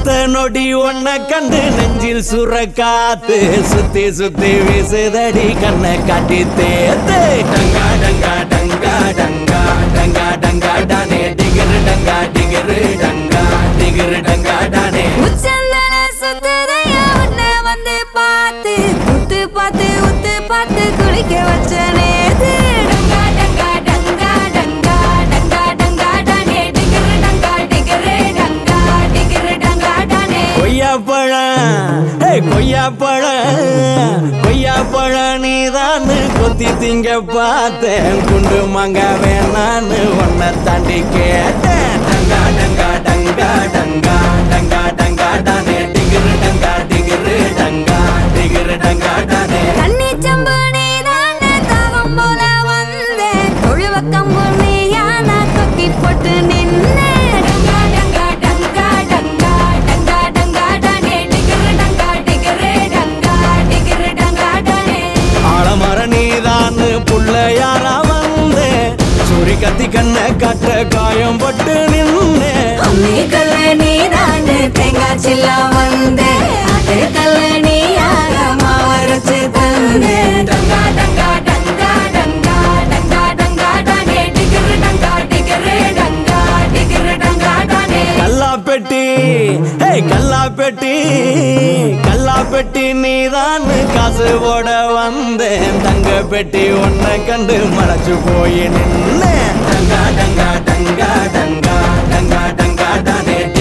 அடுத்த நொடி ஒன்ன கண்டு நெஞ்சில் சுர காத்து சுத்தி சுத்தி வீசுதடி கண்ணை காட்டி தேத்து டங்கா டங்கா டங்கா டங்கா டங்கா டங்கா டானே டிகிரு டங்கா டிகிரு டங்கா டிகிரு டங்கா டானே உச்சந்தல சுத்தரையா உன்னை வந்து பார்த்து உத்து பார்த்து உத்து பார்த்து குளிக்க வச்ச நேத்து டங்கா டங்கா டங்கா டங்கா டங்கா டங்கா டானே டிகிரு டங்கா டிகிரு டங்கா டிகிரு டங்கா டானே கொய்யா பழம் ஏய் கொய்யா பழம் கொய்யா பழம் நீதான்னு கொத்தி திங்க பார்த்தேன் குண்டு மங்க வேணான்னு உன்னை தாண்டி கேட்டேன் டங்கா டங்கா டங்கா டங்கா டங்கா டங்கா டானே டிகிரு டங்கா டிகிரு டங்கா டிகிரு டங்கா டானே தண்ணி சம்பு நீதானே தாகம் போல வந்தேன் தொழுவ கம்பு நீயா நான் தொக்கி போட்டு நின்னேன் டங்கா டங்கா டங்கா டங்கா டங்கா டங்கா டானே டிகிரு டங்கா டிகிரு டங்கா டிகிரு டங்கா டானே ஆலமர நீதான்னு புள்ளையாரா வந்தேன் சூரி கத்தி கண்ணை காட்ட காயம் பட்டு நின்னேன் அம்மி கல்ல நீதானே தேங்காய் சில்லா வந்தேன் அது கல்ல நீயாக மாவரைச்சு தந்தேன் டங்கா டங்கா டங்கா டங்கா டங்கா டங்கா டானே டிகிரு டங்கா டிகிரு டங்கா டிகிரு டங்கா டானே கல்லா பெட்டி ஏய் கல்லா பெட்டி கல்லா பெட்டி நீதான் காசு போட வந்தேன் தங்க பெட்டி உன்னை கண்டு மறைச்சு போய் நின்னேன் டங்கா டங்கா டங்கா டங்கா டங்கா டங்கா டானே